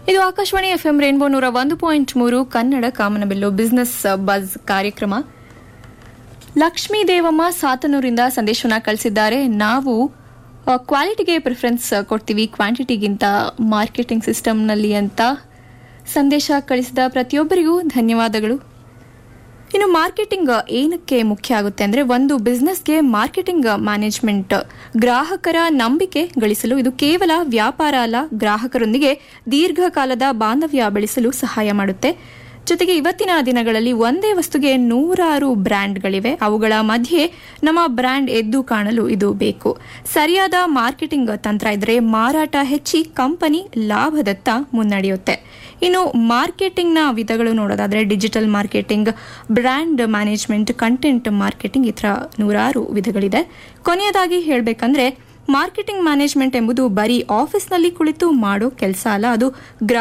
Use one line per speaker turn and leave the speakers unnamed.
ಇದು Akashvani F M rainbow ನೂರ ಒಂದು ಪಾಯಿಂಟ್ ಮೂರು ಕನ್ನಡ ಕಾಮನಬಿಲ್ಲು ಬಿಸ್ನೆಸ್ ಬಜ್ ಕಾರ್ಯಕ್ರಮ ಲಕ್ಷ್ಮೀ ದೇವಮ್ಮ ಸಾತನೂರಿಂದ ಸಂದೇಶವನ್ನ ಕಳಿಸಿದ್ದಾರೆ ನಾವು ಆ, ಕ್ವಾಲಿಟಿಗೆ ಪ್ರಿಫರೆನ್ಸ್ ಕೊಡ್ತೀವಿ ಕ್ವಾಂಟಿಟಿಗಿಂತ ಮಾರ್ಕೆಟಿಂಗ್ ಸಿಸ್ಟಮ್ನಲ್ಲಿ ಅಂತ ಸಂದೇಶ ಕಳಿಸಿದ ಪ್ರತಿಯೊಬ್ಬರಿಗೂ ಧನ್ಯವಾದಗಳು ಇನ್ನು ಮಾರ್ಕೆಟಿಂಗ್ ಏನಕ್ಕೆ ಮುಖ್ಯ ಆಗುತ್ತೆ ಅಂದ್ರೆ ಒಂದು ಬಿಸ್ನೆಸ್ಗೆ ಮಾರ್ಕೆಟಿಂಗ್ ಮ್ಯಾನೇಜ್ಮೆಂಟ್ ಗ್ರಾಹಕರ ನಂಬಿಕೆ ಗಳಿಸಲು ಇದು ಕೇವಲ ವ್ಯಾಪಾರ ಅಲ್ಲ ಗ್ರಾಹಕರೊಂದಿಗೆ ದೀರ್ಘಕಾಲದ ಬಾಂಧವ್ಯ ಬೆಳೆಸಲು ಸಹಾಯ ಮಾಡುತ್ತೆ ಜೊತೆಗೆ ಇವತ್ತಿನ ದಿನಗಳಲ್ಲಿ ಒಂದೇ ವಸ್ತುಗೆ ನೂರಾರು ಬ್ರ್ಯಾಂಡ್ಗಳಿವೆ ಅವುಗಳ ಮಧ್ಯೆ ನಮ್ಮ ಬ್ರ್ಯಾಂಡ್ ಎದ್ದು ಕಾಣಲು ಇದು ಬೇಕು ಸರಿಯಾದ ಮಾರ್ಕೆಟಿಂಗ್ ತಂತ್ರ ಇದ್ರೆ ಮಾರಾಟ ಹೆಚ್ಚಿ ಕಂಪನಿ ಲಾಭದತ್ತ ಮುನ್ನಡೆಯುತ್ತೆ ಇನ್ನು ಮಾರ್ಕೆಟಿಂಗ್ನ ವಿಧಗಳು ನೋಡೋದಾದ್ರೆ digital marketing brand management content marketing ಈ ಥರ ನೂರಾರು ವಿಧಗಳಿದೆ ಕೊನೆಯದಾಗಿ ಹೇಳಬೇಕಂದ್ರೆ ಮಾರ್ಕೆಟಿಂಗ್ ಮ್ಯಾನೇಜ್ಮೆಂಟ್ ಎಂಬುದು ಬರೀ ಆಫೀಸ್ನಲ್ಲಿ ಕುಳಿತು ಮಾಡೋ ಕೆಲಸ ಅಲ್ಲ ಅದು ಗ್ರಾ